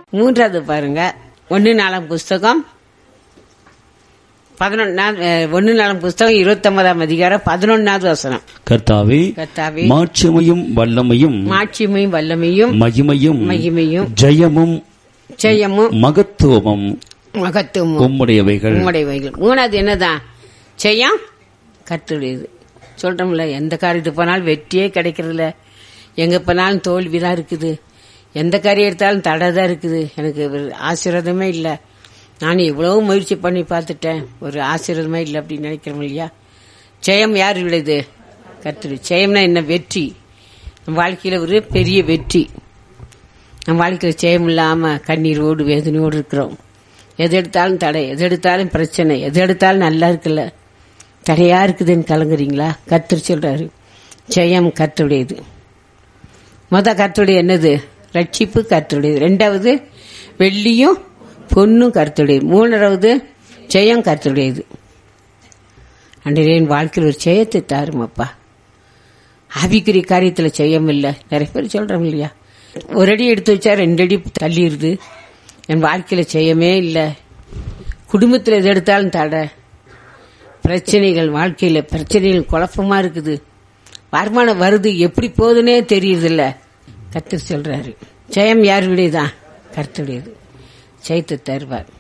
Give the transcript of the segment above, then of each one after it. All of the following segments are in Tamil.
மூன்றாவது பாருங்க ஒன்னு நாலாம் புஸ்தகம் பதினொன்னாவது ஒன்னு நாலாம் புஸ்தகம் இருபத்தொன்பதாம் அதிகாரம் பதினொன்னாவது வசனம் கர்த்தாவே கர்த்தாவே மாட்சிமையும் வல்லமையும் மாட்சிமையும் வல்லமையும் மகிமையும் மகிமையும் ஜெயமும் ஜெயமும் மகத்துவமும் மகத்துவமும் உம்முடையவைகள் உம்முடையவைகள் மூணாவது என்னதான் ஜெயம் கத்துடையது சொல்றோம்ல எந்த காரியத்துக்கு போனாலும் வெற்றியே கிடைக்கிறதில்ல எங்க போனாலும் தோல்விதான் இருக்குது எந்த காரியம் எடுத்தாலும் தடை தான் இருக்குது எனக்கு ஒரு ஆசீர்வாதமே இல்லை நான் எவ்வளவோ முயற்சி பண்ணி பார்த்துட்டேன் ஒரு ஆசீர்வாதமே இல்லை அப்படின்னு நினைக்கிறோம் இல்லையா ஜெயம் யார் விடுது கத்துடு ஜெயம்னா என்ன வெற்றி நம்ம வாழ்க்கையில ஒரு பெரிய வெற்றி நம்ம வாழ்க்கையில் ஜெயம் இல்லாம கண்ணீரோடு வேதனையோடு இருக்கிறோம் எது எடுத்தாலும் தடை எது எடுத்தாலும் பிரச்சனை எது எடுத்தாலும் நல்லா இருக்குல்ல தடையா இருக்குதுன்னு கலங்குறீங்களா கத்துரு சொல்றாரு ஜெயம் கத்துடையது முத கத்துடைய என்னது ரட்சிப்பு கத்துடையது ரெண்டாவது வெள்ளியும் பொண்ணும் கருத்துடையது மூணாவது ஜெயம் கருத்துடையது அன்றைய என் வாழ்க்கையில் ஒரு ஜெயத்தை தாருமப்பா ஆவிக்குரிய காரியத்தில் ஜெயம் இல்லை நிறைய பேர் சொல்றோம் இல்லையா ஒரு அடி எடுத்து வச்சா ரெண்டு அடி தள்ளிடுது என் வாழ்க்கையில ஜெயமே இல்லை குடும்பத்தில் எது எடுத்தாலும் தடை பிரச்சனைகள் வாழ்க்கையில பிரச்சனைகள் குழப்பமா இருக்குது வருமானம் வருது எப்படி போகுதுன்னே தெரியுதில்ல கர்த்தர் சொல்றாரு ஜெயம் யாருடையதான் கர்த்தருடையது ஜெயத்தை தருவார்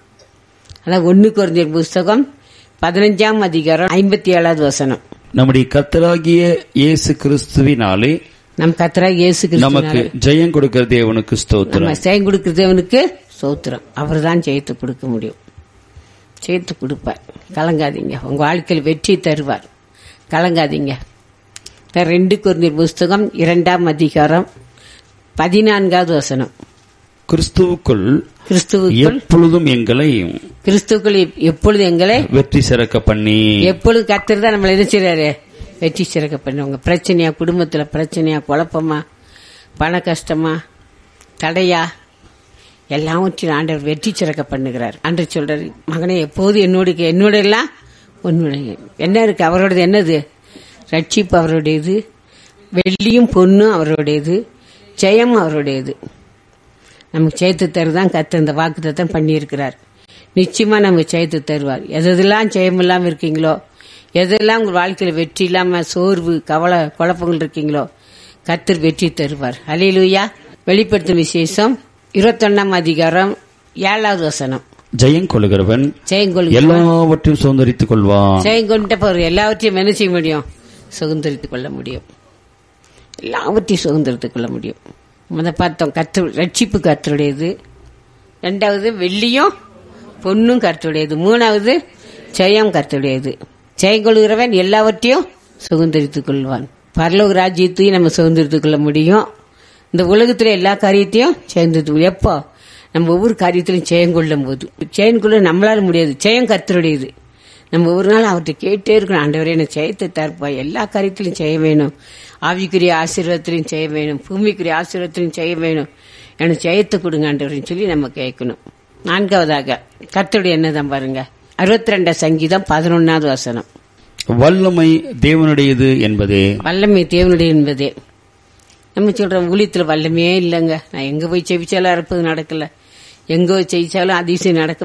அதான் ஒன்னு குறைஞ்ச புஸ்தகம் பதினஞ்சாம் அதிகாரம் ஐம்பத்தி ஏழாவது வசனம் நம்முடைய கர்த்தராகிய இயேசு கிறிஸ்துவினாலே நம் கர்த்தரா இயேசு நமக்கு கிறிஸ்துவினால ஜெயம் கொடுக்கிற தேவனுக்கு ஸ்தோத்திரம் நம்ம ஜெயம் கொடுக்கறதவனுக்கு சோத்திரம் அவர் தான் ஜெயத்தை கொடுக்க முடியும் ஜெயத்தை கொடுப்பார் கலங்காதீங்க உங்க வாழ்க்கையில் வெற்றி தருவார் கலங்காதீங்க இப்ப ரெண்டு குருந்தீர் புஸ்தகம் இரண்டாம் அதிகாரம் பதினான்காவது வசனம் கிறிஸ்துவுக்குள் கிறிஸ்துவுக்குள் எப்பொழுதும் எங்களை கிறிஸ்துவுக்குள் எப்- எப்பொழுது எங்களை வெற்றி சிறக்க பண்ணி எப்பொழுது கர்த்தர் தான் நம்மளை எதிர்க்கிறாரு வெற்றி சிறக்க பண்ணுவாங்க பிரச்சனையா குடும்பத்துல பிரச்சனையா குழப்பமா பண கஷ்டமா தடையா எல்லாவற்றையும் ஆண்டவர் வெற்றி சிறக்க பண்ணுகிறார் அன்று சொல்றாரு மகனே எப்போது என்னோட என்னோட எல்லாம் உன்னுடைய என்ன இருக்கு அவரோடது என்னது ரட்சிப்பு அவருடையது வெள்ளியும் பொண்ணும் அவருடையது ஜெயம் அவருடையது நமக்கு ஜெயத்து தருதான் கத்த இந்த வாக்குத்தத்தம் பண்ணியிருக்கிறார் நிச்சயமா நமக்கு ஜெயத்து தருவார் எதெல்லாம் ஜெயம் இல்லாம இருக்கீங்களோ எதெல்லாம் உங்க வாழ்க்கையில வெற்றி இல்லாம சோர்வு கவலை குழப்பங்கள் இருக்கீங்களோ கத்தர் வெற்றி தருவார் அலையிலுயா வெளிப்படுத்தும் விசேஷம் இருபத்தொன்னாம் அதிகாரம் ஏழாவது வசனம் ஜெயம் கொள்கிறவன் ஜெயங்கொள் எல்லாவற்றையும் சுதந்திரித்துக் கொள்வான் ஜெயங்கொண்ட போற எல்லாவற்றையும் என்ன செய்ய முடியும் சுதந்திரித்துக் கொள்ள முடியும் எல்லாவற்றையும் சுதந்திரத்துக் கொள்ள முடியும் முத பார்த்தோம் கத்து ரட்சிப்பு கத்தருடையது ரெண்டாவது வெள்ளியும் பொண்ணும் கர்த்தருடையது மூணாவது ஜெயம் கர்த்தருடையது ஜெயம் கொள்கிறவன் எல்லாவற்றையும் சுதந்திரித்துக் கொள்வான் பரலோக ராஜ்யத்தையும் நம்ம சுதந்திரித்துக் கொள்ள முடியும் இந்த உலகத்துல எல்லா காரியத்தையும் சேர்ந்து எப்போ நம்ம ஒவ்வொரு காரியத்திலும் ஜெயம் கொள்ளும் போது ஜெயம் கொள்ள நம்மளால முடியாது ஜெயம் கர்த்தருடையது நம்ம ஒரு நாள் அவர்கிட்ட கேட்டே இருக்கணும் ஆண்டவரே எனக்கு ஜெயத்தை தருப்பா எல்லா காரியத்திலும் செய்ய வேணும் ஆவிக்குரிய ஆசீர்வாதத்திலையும் செய்ய வேணும் பூமிக்குரிய ஆசீர்வாதத்திலையும் செய்ய வேணும் எனக்கு ஜெயத்தை கொடுங்க ஆண்டவரேன்னு சொல்லி நம்ம கேட்கணும் நான்காவதாக கர்த்தருடைய என்னதான் பாருங்க அறுபத்தி ரெண்டாம் சங்கீதம் பதினொன்னாவது வசனம் வல்லமை தேவனுடையது என்பதே வல்லமை தேவனுடைய என்பதே நம்ம சொல்றோம் ஊழியத்துல வல்லமையே இல்லைங்க நான் எங்க போய் செவிச்சாலும் அறுப்பது நடக்கல எங்க போய் ஜெயிச்சாலும் அதிசயம் நடக்க